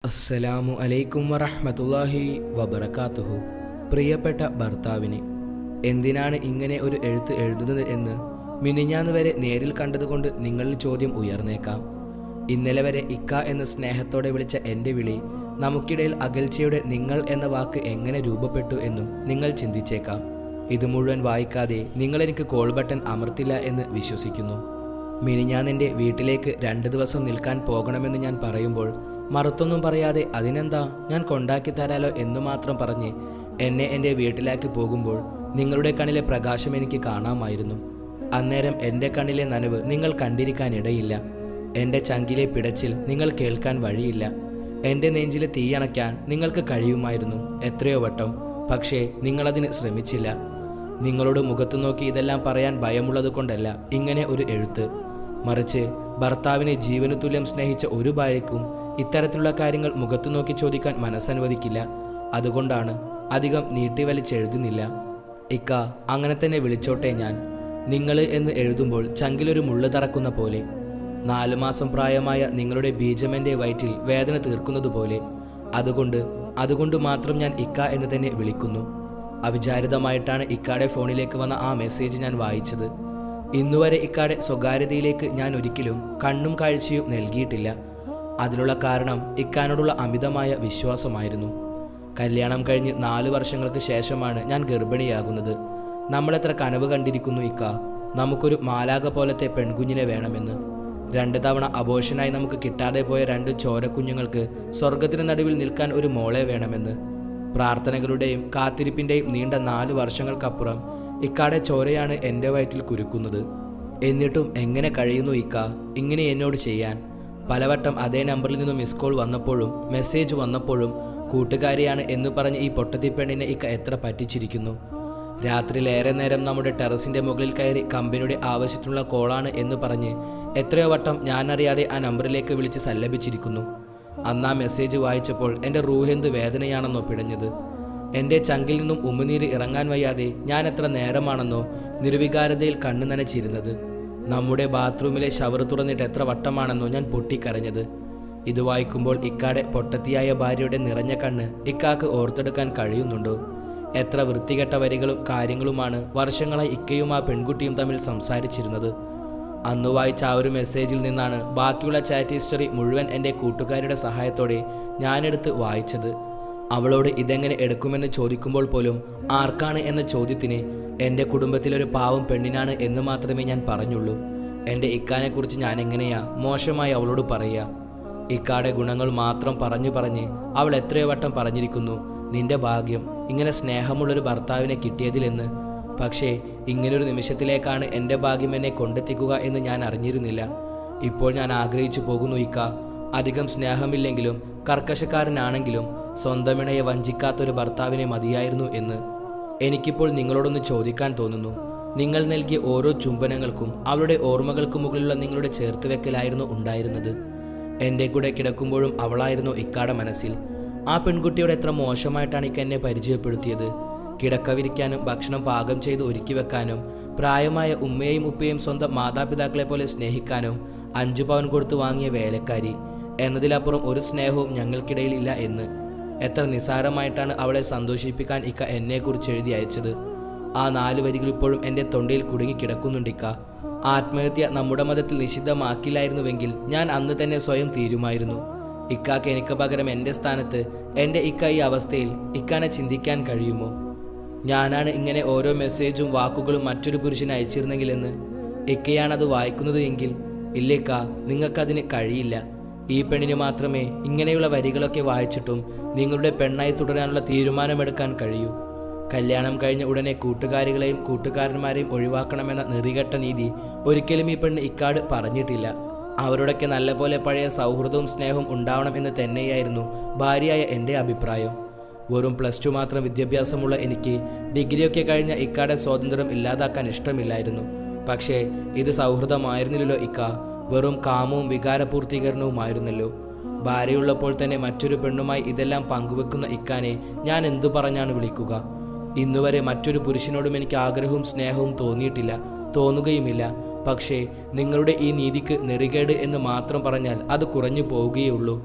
അസ്സലാമു അലൈക്കും വറഹ്മത്തുള്ളാഹി വബറകാതുഹു പ്രിയപ്പെട്ട ഭർത്താവിന് എന്തിനാണ് ഇങ്ങനെ ഒരു എഴുത്ത് എഴുതുന്നത് എന്ന് മിനിഞ്ഞാന്ന് വരെ നേരിൽ കണ്ടതുകൊണ്ട് നിങ്ങളിൽ ചോദ്യം ഉയർന്നേക്കാം ഇന്നലെ വരെ ഇക്ക എന്ന സ്നേഹത്തോടെ വിളിച്ച എൻ്റെ വിളി നമുക്കിടയിൽ അകൽച്ചയുടെ നിങ്ങൾ എന്ന വാക്ക് എങ്ങനെ രൂപപ്പെട്ടു എന്നും നിങ്ങൾ ചിന്തിച്ചേക്കാം ഇത് മുഴുവൻ വായിക്കാതെ നിങ്ങൾ എനിക്ക് കോൾ ബട്ടൺ അമർത്തില്ല എന്ന് വിശ്വസിക്കുന്നു മിനിഞ്ഞാന്നെൻ്റെ വീട്ടിലേക്ക് രണ്ട് ദിവസം നിൽക്കാൻ പോകണമെന്ന് ഞാൻ പറയുമ്പോൾ മറുത്തൊന്നും പറയാതെ അതിനെന്താ ഞാൻ കൊണ്ടാക്കി തരാലോ എന്ന് മാത്രം പറഞ്ഞ് എന്നെ എൻ്റെ വീട്ടിലേക്ക് പോകുമ്പോൾ നിങ്ങളുടെ കണ്ണിലെ പ്രകാശം എനിക്ക് കാണാമായിരുന്നു അന്നേരം എൻ്റെ കണ്ണിലെ നനവ് നിങ്ങൾ കണ്ടിരിക്കാനിടയില്ല എൻ്റെ ചങ്കിലെ പിടച്ചിൽ നിങ്ങൾ കേൾക്കാൻ വഴിയില്ല എൻ്റെ നെഞ്ചിലെ തീയണയ്ക്കാൻ നിങ്ങൾക്ക് കഴിയുമായിരുന്നു എത്രയോ വട്ടം പക്ഷേ നിങ്ങളതിന് ശ്രമിച്ചില്ല നിങ്ങളോട് മുഖത്ത് നോക്കി ഇതെല്ലാം പറയാൻ ഭയമുള്ളത് കൊണ്ടല്ല ഇങ്ങനെ ഒരു എഴുത്ത് മറിച്ച് ഭർത്താവിനെ ജീവനു തുല്യം സ്നേഹിച്ച ഒരു ഭാര്യയ്ക്കും ഇത്തരത്തിലുള്ള കാര്യങ്ങൾ മുഖത്തു നോക്കി ചോദിക്കാൻ മനസ്സനുവദിക്കില്ല അതുകൊണ്ടാണ് അധികം നീട്ടിവലിച്ചെഴുതുന്നില്ല ഇക്ക അങ്ങനെ തന്നെ വിളിച്ചോട്ടെ ഞാൻ നിങ്ങൾ എന്ന് എഴുതുമ്പോൾ ചങ്കിലൊരു മുള്ളു തറക്കുന്ന പോലെ നാലു മാസം പ്രായമായ നിങ്ങളുടെ ബീജമെൻ്റെ വയറ്റിൽ വേദന തീർക്കുന്നത് പോലെ അതുകൊണ്ട് അതുകൊണ്ട് മാത്രം ഞാൻ ഇക്ക എന്ന് തന്നെ വിളിക്കുന്നു അവിചാരിതമായിട്ടാണ് ഇക്കാടെ ഫോണിലേക്ക് വന്ന ആ മെസ്സേജ് ഞാൻ വായിച്ചത് ഇന്നുവരെ ഇക്കാടെ സ്വകാര്യതയിലേക്ക് ഞാൻ ഒരിക്കലും കണ്ണും കാഴ്ചയും നൽകിയിട്ടില്ല അതിനുള്ള കാരണം ഇക്കാനോടുള്ള അമിതമായ വിശ്വാസമായിരുന്നു കല്യാണം കഴിഞ്ഞ് നാല് വർഷങ്ങൾക്ക് ശേഷമാണ് ഞാൻ ഗർഭിണിയാകുന്നത് നമ്മളെത്ര കനവ് കണ്ടിരിക്കുന്നു ഇക്ക നമുക്കൊരു മാലാക പോലത്തെ പെൺകുഞ്ഞിനെ വേണമെന്ന് രണ്ട് തവണ അബോഷനായി നമുക്ക് കിട്ടാതെ പോയ രണ്ട് ചോരക്കുഞ്ഞുങ്ങൾക്ക് സ്വർഗത്തിന് നടുവിൽ നിൽക്കാൻ ഒരു മോളെ വേണമെന്ന് പ്രാർത്ഥനകളുടെയും കാത്തിരിപ്പിൻ്റെയും നീണ്ട നാല് വർഷങ്ങൾക്കപ്പുറം ഇക്കാടെ ചോരയാണ് എൻ്റെ വയറ്റിൽ കുരുക്കുന്നത് എന്നിട്ടും എങ്ങനെ കഴിയുന്നു ഇക്ക ഇങ്ങനെ എന്നോട് ചെയ്യാൻ പലവട്ടം അതേ നമ്പറിൽ നിന്നും മിസ് കോൾ വന്നപ്പോഴും മെസ്സേജ് വന്നപ്പോഴും കൂട്ടുകാരിയാണ് എന്ന് പറഞ്ഞ് ഈ പൊട്ടത്തിപ്പെണ്ണിനെ ഇക്ക എത്ര പറ്റിച്ചിരിക്കുന്നു രാത്രിയിൽ ഏറെ നേരം നമ്മുടെ ടെറസിൻ്റെ മുകളിൽ കയറി കമ്പനിയുടെ ആവശ്യത്തിനുള്ള കോളാണ് എന്ന് പറഞ്ഞ് എത്രയോ വട്ടം ഞാനറിയാതെ ആ നമ്പറിലേക്ക് വിളിച്ച് സല്ലപിച്ചിരിക്കുന്നു അന്ന് ആ മെസ്സേജ് വായിച്ചപ്പോൾ എൻ്റെ റൂഹെന്ത് വേദനയാണെന്നോ പിടഞ്ഞത് എൻ്റെ ചങ്കിൽ നിന്നും ഉമിനീര് ഇറങ്ങാൻ വയ്യാതെ ഞാൻ എത്ര നേരമാണെന്നോ നിർവികാരതയിൽ കണ്ണു നനച്ചിരുന്നത് നമ്മുടെ ബാത്റൂമിലെ ഷവർ തുറന്നിട്ട് എത്ര വട്ടമാണെന്നോ ഞാൻ പൊട്ടിക്കരഞ്ഞത് ഇത് വായിക്കുമ്പോൾ ഇക്കാടെ പൊട്ടത്തിയായ ഭാര്യയുടെ നിറഞ്ഞ കണ്ണ് ഇക്കാക്ക് ഓർത്തെടുക്കാൻ കഴിയുന്നുണ്ടോ എത്ര വൃത്തികെട്ട വരികളും കാര്യങ്ങളുമാണ് വർഷങ്ങളായി ഇക്കയും ആ പെൺകുട്ടിയും തമ്മിൽ സംസാരിച്ചിരുന്നത് അന്ന് വായിച്ച ആ ഒരു മെസ്സേജിൽ നിന്നാണ് ബാക്കിയുള്ള ചാറ്റ് ഹിസ്റ്ററി മുഴുവൻ എൻ്റെ കൂട്ടുകാരുടെ സഹായത്തോടെ ഞാനെടുത്ത് വായിച്ചത് അവളോട് ഇതെങ്ങനെ എടുക്കുമെന്ന് ചോദിക്കുമ്പോൾ പോലും ആർക്കാണ് എന്ന ചോദ്യത്തിന് എൻ്റെ കുടുംബത്തിലൊരു പാവം പെണ്ണിനാണ് എന്ന് മാത്രമേ ഞാൻ പറഞ്ഞുള്ളൂ എൻ്റെ ഇക്കാനെക്കുറിച്ച് ഞാൻ എങ്ങനെയാ മോശമായി അവളോട് പറയുക ഇക്കാടെ ഗുണങ്ങൾ മാത്രം പറഞ്ഞു പറഞ്ഞ് അവൾ എത്രയോ വട്ടം പറഞ്ഞിരിക്കുന്നു നിന്റെ ഭാഗ്യം ഇങ്ങനെ സ്നേഹമുള്ളൊരു ഭർത്താവിനെ കിട്ടിയതിലെന്ന് പക്ഷേ ഇങ്ങനൊരു നിമിഷത്തിലേക്കാണ് എൻ്റെ ഭാഗ്യം എന്നെ കൊണ്ടെത്തിക്കുക എന്ന് ഞാൻ അറിഞ്ഞിരുന്നില്ല ഇപ്പോൾ ഞാൻ ആഗ്രഹിച്ചു പോകുന്നു ഇക്ക അധികം സ്നേഹമില്ലെങ്കിലും കർക്കശക്കാരനാണെങ്കിലും സ്വന്തമിണയെ വഞ്ചിക്കാത്തൊരു ഭർത്താവിനെ മതിയായിരുന്നു എന്ന് എനിക്കിപ്പോൾ നിങ്ങളോടൊന്ന് ചോദിക്കാൻ തോന്നുന്നു നിങ്ങൾ നൽകിയ ഓരോ ചുംബനങ്ങൾക്കും അവളുടെ ഓർമ്മകൾക്ക് മുകളിലുള്ള നിങ്ങളുടെ ചേർത്തുവെക്കലായിരുന്നു ഉണ്ടായിരുന്നത് എൻ്റെ കൂടെ കിടക്കുമ്പോഴും അവളായിരുന്നു ഇക്കാടെ മനസ്സിൽ ആ പെൺകുട്ടിയോട് എത്ര മോശമായിട്ടാണ് ഇക്ക എന്നെ പരിചയപ്പെടുത്തിയത് കിടക്ക വിരിക്കാനും ഭക്ഷണം പാകം ചെയ്ത് ഒരുക്കി വെക്കാനും പ്രായമായ ഉമ്മയെയും ഉപ്പയെയും സ്വന്തം മാതാപിതാക്കളെ പോലെ സ്നേഹിക്കാനും അഞ്ചു പവൻ കൊടുത്ത് വാങ്ങിയ വേലക്കാരി എന്നതിലപ്പുറം ഒരു സ്നേഹവും ഞങ്ങൾക്കിടയിൽ ഇല്ല എന്ന് എത്ര നിസാരമായിട്ടാണ് അവളെ സന്തോഷിപ്പിക്കാൻ ഇക്ക എന്നെക്കുറിച്ച് എഴുതി അയച്ചത് ആ നാല് വരികൾ ഇപ്പോഴും എൻ്റെ തൊണ്ടയിൽ കുടുങ്ങി കിടക്കുന്നുണ്ടിക്ക ആത്മഹത്യ നമ്മുടെ മതത്തിൽ നിഷിദ്ധമാക്കില്ലായിരുന്നുവെങ്കിൽ ഞാൻ അന്ന് തന്നെ സ്വയം തീരുമായിരുന്നു ഇക്കാക്ക് എനിക്ക് പകരം എൻ്റെ സ്ഥാനത്ത് എൻ്റെ ഇക്ക ഈ അവസ്ഥയിൽ ഇക്കാനെ ചിന്തിക്കാൻ കഴിയുമോ ഞാനാണ് ഇങ്ങനെ ഓരോ മെസ്സേജും വാക്കുകളും മറ്റൊരു പുരുഷന് അയച്ചിരുന്നെങ്കിലെന്ന് ഇക്കയാണത് വായിക്കുന്നത് എങ്കിൽ ഇല്ലേക്ക നിങ്ങൾക്കതിന് കഴിയില്ല ഈ പെണ്ണിന് മാത്രമേ ഇങ്ങനെയുള്ള വരികളൊക്കെ വായിച്ചിട്ടും നിങ്ങളുടെ പെണ്ണായി തുടരാനുള്ള തീരുമാനമെടുക്കാൻ കഴിയൂ കല്യാണം കഴിഞ്ഞ ഉടനെ കൂട്ടുകാരികളെയും കൂട്ടുകാരന്മാരെയും ഒഴിവാക്കണമെന്ന നെറികെട്ട നീതി ഒരിക്കലും ഈ പെണ്ണ് ഇക്കാട് പറഞ്ഞിട്ടില്ല അവരുടെയൊക്കെ നല്ലപോലെ പഴയ സൗഹൃദവും സ്നേഹവും ഉണ്ടാവണം എന്ന് തന്നെയായിരുന്നു ഭാര്യയായ എൻ്റെ അഭിപ്രായം വെറും പ്ലസ് ടു മാത്രം വിദ്യാഭ്യാസമുള്ള എനിക്ക് ഡിഗ്രിയൊക്കെ കഴിഞ്ഞ ഇക്കാടെ സ്വാതന്ത്ര്യം ഇല്ലാതാക്കാൻ ഇഷ്ടമില്ലായിരുന്നു പക്ഷേ ഇത് സൗഹൃദമായിരുന്നില്ലല്ലോ ഇക്ക വെറും കാമവും വികാരപൂർത്തീകരണവുമായിരുന്നല്ലോ ഭാര്യയുള്ളപ്പോൾ തന്നെ മറ്റൊരു പെണ്ണുമായി ഇതെല്ലാം പങ്കുവെക്കുന്ന ഇക്കാനെ ഞാൻ എന്തു പറഞ്ഞാണ് വിളിക്കുക ഇന്നുവരെ മറ്റൊരു പുരുഷനോടും എനിക്ക് ആഗ്രഹവും സ്നേഹവും തോന്നിയിട്ടില്ല തോന്നുകയുമില്ല പക്ഷേ നിങ്ങളുടെ ഈ നീതിക്ക് നെറികേട് എന്ന് മാത്രം പറഞ്ഞാൽ അത് കുറഞ്ഞു പോവുകയുള്ളൂ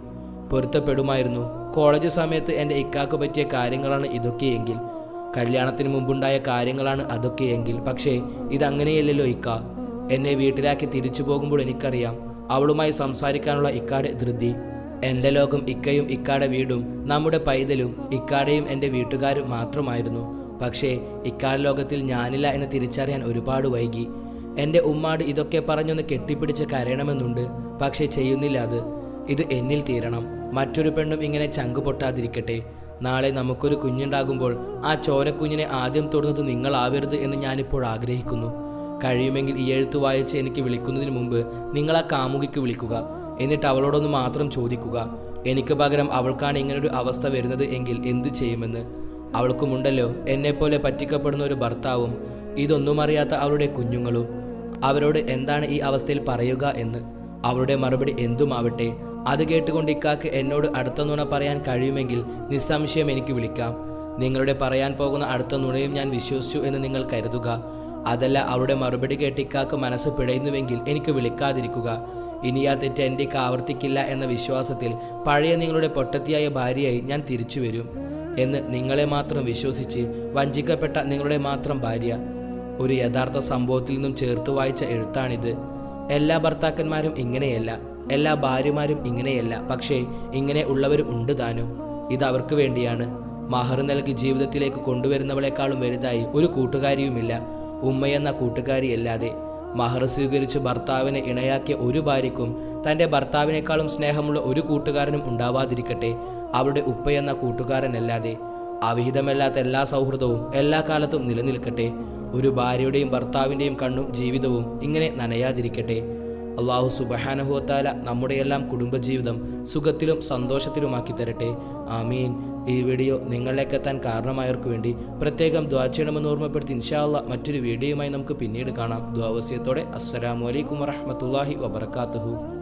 പൊരുത്തപ്പെടുമായിരുന്നു കോളേജ് സമയത്ത് എൻ്റെ ഇക്കാക്ക് പറ്റിയ കാര്യങ്ങളാണ് ഇതൊക്കെയെങ്കിൽ കല്യാണത്തിന് മുമ്പുണ്ടായ കാര്യങ്ങളാണ് അതൊക്കെയെങ്കിൽ പക്ഷേ ഇതങ്ങനെയല്ലല്ലോ ഇക്ക എന്നെ വീട്ടിലാക്കി തിരിച്ചു പോകുമ്പോൾ എനിക്കറിയാം അവളുമായി സംസാരിക്കാനുള്ള ഇക്കാടെ ധൃതി എൻ്റെ ലോകം ഇക്കയും ഇക്കാടെ വീടും നമ്മുടെ പൈതലും ഇക്കാടെയും എൻ്റെ വീട്ടുകാരും മാത്രമായിരുന്നു പക്ഷേ ഇക്കാട് ലോകത്തിൽ ഞാനില്ല എന്ന് തിരിച്ചറിയാൻ ഒരുപാട് വൈകി എൻ്റെ ഉമ്മാട് ഇതൊക്കെ പറഞ്ഞൊന്ന് കെട്ടിപ്പിടിച്ച് കരയണമെന്നുണ്ട് പക്ഷേ ചെയ്യുന്നില്ല അത് ഇത് എന്നിൽ തീരണം മറ്റൊരു പെണ്ണും ഇങ്ങനെ ചങ്കു പൊട്ടാതിരിക്കട്ടെ നാളെ നമുക്കൊരു കുഞ്ഞുണ്ടാകുമ്പോൾ ആ ചോരക്കുഞ്ഞിനെ ആദ്യം തൊടുന്നത് നിങ്ങളാവരുത് എന്ന് ഞാനിപ്പോൾ ആഗ്രഹിക്കുന്നു കഴിയുമെങ്കിൽ ഈ എഴുത്ത് വായിച്ച് എനിക്ക് വിളിക്കുന്നതിന് മുമ്പ് നിങ്ങൾ ആ കാമുകിക്ക് വിളിക്കുക എന്നിട്ട് അവളോടൊന്ന് മാത്രം ചോദിക്കുക എനിക്ക് പകരം അവൾക്കാണ് ഇങ്ങനൊരു അവസ്ഥ വരുന്നത് എങ്കിൽ എന്ത് ചെയ്യുമെന്ന് അവൾക്കുമുണ്ടല്ലോ എന്നെപ്പോലെ പറ്റിക്കപ്പെടുന്ന ഒരു ഭർത്താവും ഇതൊന്നും അറിയാത്ത അവളുടെ കുഞ്ഞുങ്ങളും അവരോട് എന്താണ് ഈ അവസ്ഥയിൽ പറയുക എന്ന് അവളുടെ മറുപടി എന്തുമാവട്ടെ അത് കേട്ടുകൊണ്ട് ഇക്കാക്ക് എന്നോട് അടുത്ത നുണ പറയാൻ കഴിയുമെങ്കിൽ നിസ്സംശയം എനിക്ക് വിളിക്കാം നിങ്ങളുടെ പറയാൻ പോകുന്ന അടുത്ത നുണയും ഞാൻ വിശ്വസിച്ചു എന്ന് നിങ്ങൾ കരുതുക അതല്ല അവളുടെ മറുപടി കേട്ട് ഇക്കാക്ക് മനസ്സ് പിഴയുന്നുവെങ്കിൽ എനിക്ക് വിളിക്കാതിരിക്കുക ഇനി ആ തെറ്റ് എൻ്റെ ഇക്ക ആവർത്തിക്കില്ല എന്ന വിശ്വാസത്തിൽ പഴയ നിങ്ങളുടെ പൊട്ടത്തിയായ ഭാര്യയായി ഞാൻ തിരിച്ചു വരും എന്ന് നിങ്ങളെ മാത്രം വിശ്വസിച്ച് വഞ്ചിക്കപ്പെട്ട നിങ്ങളുടെ മാത്രം ഭാര്യ ഒരു യഥാർത്ഥ സംഭവത്തിൽ നിന്നും ചേർത്ത് വായിച്ച എഴുത്താണിത് എല്ലാ ഭർത്താക്കന്മാരും ഇങ്ങനെയല്ല എല്ലാ ഭാര്യമാരും ഇങ്ങനെയല്ല പക്ഷേ ഇങ്ങനെ ഉള്ളവരും ഉണ്ട് താനും ഇത് അവർക്ക് വേണ്ടിയാണ് മഹർ നൽകി ജീവിതത്തിലേക്ക് കൊണ്ടുവരുന്നവളെക്കാളും വലുതായി ഒരു കൂട്ടുകാരിയുമില്ല ഉമ്മയെന്ന കൂട്ടുകാരിയല്ലാതെ മഹർ സ്വീകരിച്ച് ഭർത്താവിനെ ഇണയാക്കിയ ഒരു ഭാര്യയ്ക്കും തൻ്റെ ഭർത്താവിനേക്കാളും സ്നേഹമുള്ള ഒരു കൂട്ടുകാരനും ഉണ്ടാവാതിരിക്കട്ടെ അവളുടെ ഉപ്പയെന്ന കൂട്ടുകാരനല്ലാതെ അവിഹിതമല്ലാത്ത എല്ലാ സൗഹൃദവും എല്ലാ കാലത്തും നിലനിൽക്കട്ടെ ഒരു ഭാര്യയുടെയും ഭർത്താവിൻ്റെയും കണ്ണും ജീവിതവും ഇങ്ങനെ നനയാതിരിക്കട്ടെ അള്ളാഹു സുബഹാനഹുവത്താല നമ്മുടെയെല്ലാം കുടുംബജീവിതം സുഖത്തിലും സന്തോഷത്തിലുമാക്കി തരട്ടെ ആമീൻ ഈ വീഡിയോ നിങ്ങളിലേക്ക് എത്താൻ കാരണമായവർക്ക് വേണ്ടി പ്രത്യേകം ദ്വാ ചെയ്യണമെന്ന് ഓർമ്മപ്പെടുത്തി ഇൻഷാല്ല മറ്റൊരു വീഡിയോയുമായി നമുക്ക് പിന്നീട് കാണാം ദ്വാവസ്യത്തോടെ അസ്സലാമു അലൈക്കും വറഹമത്തല്ലാഹി വബർക്കാത്തുഹു